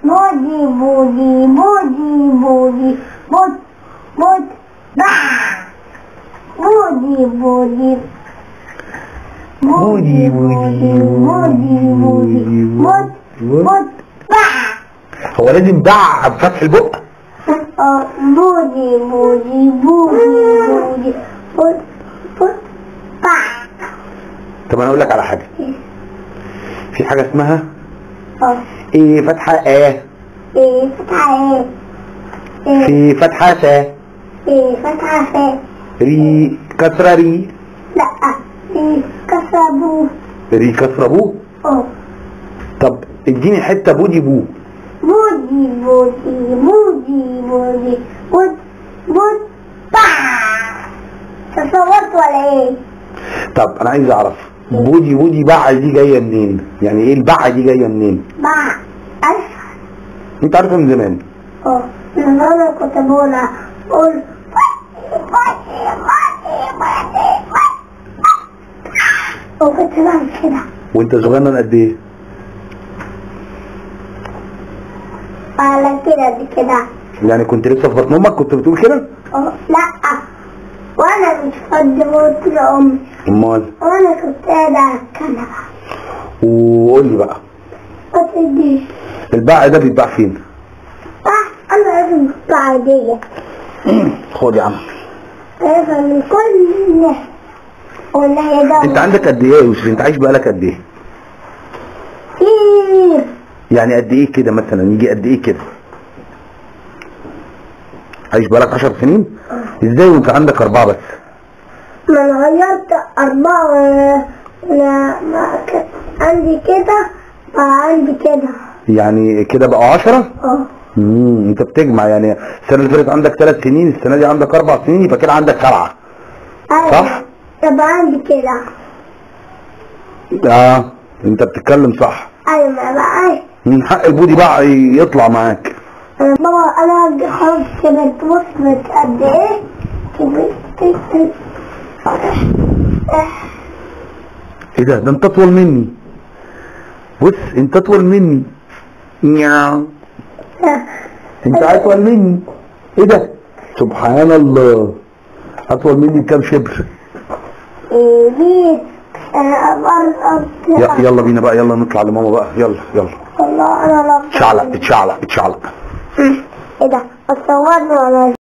بودي بودي بودي بودي بود بود با بودي بودي بودي بودي بودي بودي بود بود با هو لازم دع بفتح البق آه، بودي بودي بودي بودي بود بود با طب انا اقول لك على حاجه في حاجه اسمها اه ايه فتحه اه ايه فتحة ايه ايه في فتحه سا ايه فتحة فيه ري كسره ري لا ايه كسبوه ري كسره بو اه طب اديني حته بودي بو بودي بودي بودي بودي بود بود با تصورت ولا ايه؟ طب انا عايز اعرف بودي بودي بع دي جايه منين يعني ايه البع دي جايه منين با ألف انت عارفها من زمان اه من انا كنت بقول اقول بودي بودي بودي بودي وكنت بعمل كده وانت صغنن قد ايه على كده دي كده يعني كنت لسه في بطن امك كنت بتقول كده اه لا وانا مش فاضي موت لأمي امال وانا كنت قاعدة على الكنبة وقول لي بقى ما تديش البع ده بيتباع فين صح انا لازم كنت عادية خد يا عم عارفة من كل الناس ولا هي ده انت عندك قد ايه يا يوسف انت عايش بقالك قد ايه كتير يعني قد ايه كده مثلا يجي قد ايه كده عايش بقالك 10 سنين ازاي وانت عندك اربعه بس ما انا غيرت أربعة وانا أنا ما ك- عندي كده بقى عندي كده يعني كده بقوا 10 اه امم انت بتجمع يعني السنه اللي فاتت عندك ثلاث سنين السنه دي عندك اربع سنين يبقى كده عندك سبعه أيوة. صح؟ يبقى عندي كده اه انت بتتكلم صح ايوه ما بقاش من حق البودي بقى يطلع معاك انا بابا انا خلاص كبرت بص كبرت قد ايه كبرت ايه ده ده انت اطول مني بص انت اطول مني نياو انت اطول مني ايه ده سبحان الله اطول مني بكام شبر ايه انا برضه ي- يلا بينا بقى يلا نطلع لماما بقى يلا يلا والله انا لو اتشعلق اتشعلق اتشعلق ايه ده اتصورني وانا